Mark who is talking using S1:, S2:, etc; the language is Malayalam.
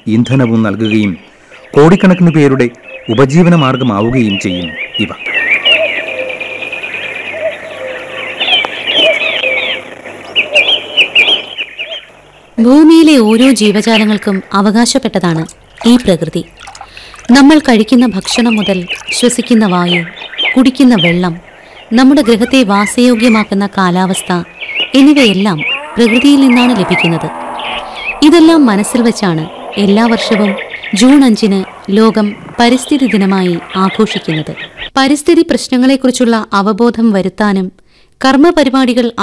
S1: ഇന്ധനവും നൽകുകയും കോടിക്കണക്കിന് പേരുടെ ഉപജീവന മാർഗമാവുകയും ചെയ്യും ഇവ
S2: ഭൂമിയിലെ ഓരോ ജീവജാലങ്ങൾക്കും അവകാശപ്പെട്ടതാണ് ഈ പ്രകൃതി നമ്മൾ കഴിക്കുന്ന ഭക്ഷണം മുതൽ ശ്വസിക്കുന്ന വായു കുടിക്കുന്ന വെള്ളം നമ്മുടെ ഗ്രഹത്തെ വാസയോഗ്യമാക്കുന്ന കാലാവസ്ഥ എന്നിവയെല്ലാം പ്രകൃതിയിൽ നിന്നാണ് ലഭിക്കുന്നത് ഇതെല്ലാം മനസ്സിൽ വെച്ചാണ് എല്ലാ വർഷവും ജൂൺ അഞ്ചിന് ലോകം പരിസ്ഥിതി ദിനമായി ആഘോഷിക്കുന്നത് പരിസ്ഥിതി പ്രശ്നങ്ങളെക്കുറിച്ചുള്ള അവബോധം വരുത്താനും കർമ്മ പരിപാടികൾ